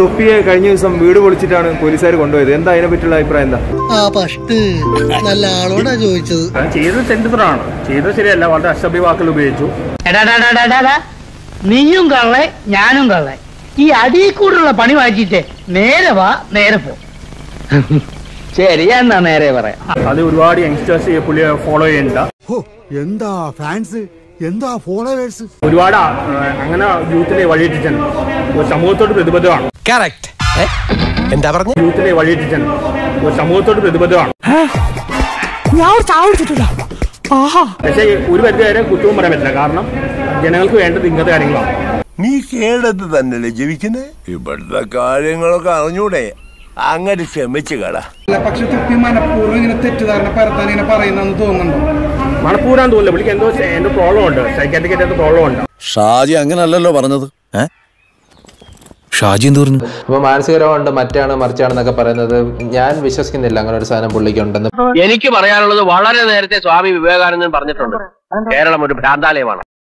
തൊപ്പിയെ കഴിഞ്ഞ ദിവസം വീട് പൊളിച്ചിട്ടാണ് പോലീസുകാർ കൊണ്ടുപോയത് എന്താ അതിനെ പറ്റിയുള്ള അഭിപ്രായം എന്താ ആ പഷ്ട് നല്ല ആളോടാ ചോദിച്ചത് അത് ചെയ്തത് തെണ്ടിത്തരമാണ് ചെയ്തത് ശരിയല്ല വളരെ അസഭ്യ വാക്കുകൾ ഉപയോഗിച്ചു എടാ നീയും കള്ളെ ഞാനും കള്ളെ ഈ അടിയിൽ കൂടുള്ള പണി വായിച്ചിട്ട് നേരെ വാ നേരെ പോ ശരി എന്നാ നേരെ പറയാം അത് ഒരുപാട് യങ്സ്റ്റേഴ്സ് പുള്ളിയെ ഫോളോ ചെയ്യുന്നുണ്ട് എന്താ ഫാൻസ് എന്താ ഫോളോവേഴ്സ് ഒരുപാട് ആ, അങ്ങനെ യൂത്തിനെ വഴിയെത്തിച്ചിട്ടുണ്ട് ഒരു സമൂഹത്തോട് പ്രതിബദ്ധമാണ് കറക്റ്റ് എന്താ പറഞ്ഞു യൂത്തിനെ വഴിയെത്തിച്ചിട്ടുണ്ട് ഒരു സമൂഹത്തോട് പ്രതിബദ്ധമാണ് പക്ഷേ ഒരു പരിധി വരെ കുറ്റവും പറയാൻ പറ്റില്ല കാരണം ജനങ്ങൾക്ക് വേണ്ടത് ഇങ്ങനത്തെ കാര്യങ്ങളാണ് നീ കേടത്ത് തന്നെയല്ലേ ജീവിക്കുന്നേ ഇവിടുത്തെ കാര്യങ്ങളൊക്കെ അറിഞ്ഞൂടെ അങ്ങനെ ക്ഷമിച്ചു കടാ പക്ഷെ തുപ്പി മനഃപൂർവ്വം ഇങ്ങനെ തെറ്റിദ്ധാരണ പരത്താൻ ഇങ്ങനെ പറയുന്നെന്ന് തോന്നുന്നുണ്ടോ മണപ്പൂരാൻ തോന്നില്ല പുള്ളിക്ക് എന്തോ എന്തോ പ്രോബ്ലം ഉണ്ട് സൈക്കാട്രിക് എന്തോ പ്രോബ്ലം ഉണ്ട് ഷാജി അങ്ങനല്ലല്ലോ പറഞ്ഞത് ഷാജി എന്ത് പറഞ്ഞു ഇപ്പൊ മാനസിക രോഗമുണ്ട് മറ്റാണ് മറിച്ചാണെന്നൊക്കെ പറയുന്നത് ഞാൻ വിശ്വസിക്കുന്നില്ല അങ്ങനെ ഒരു സാധനം പുള്ളിക്കുണ്ടെന്ന് എനിക്ക് പറയാനുള്ളത് വളരെ നേരത്തെ സ്വാമി വിവേകാനന്ദൻ പറഞ്ഞിട്ടുണ്ട് കേരളം ഒരു ഭ്രാന്താലയമാണ്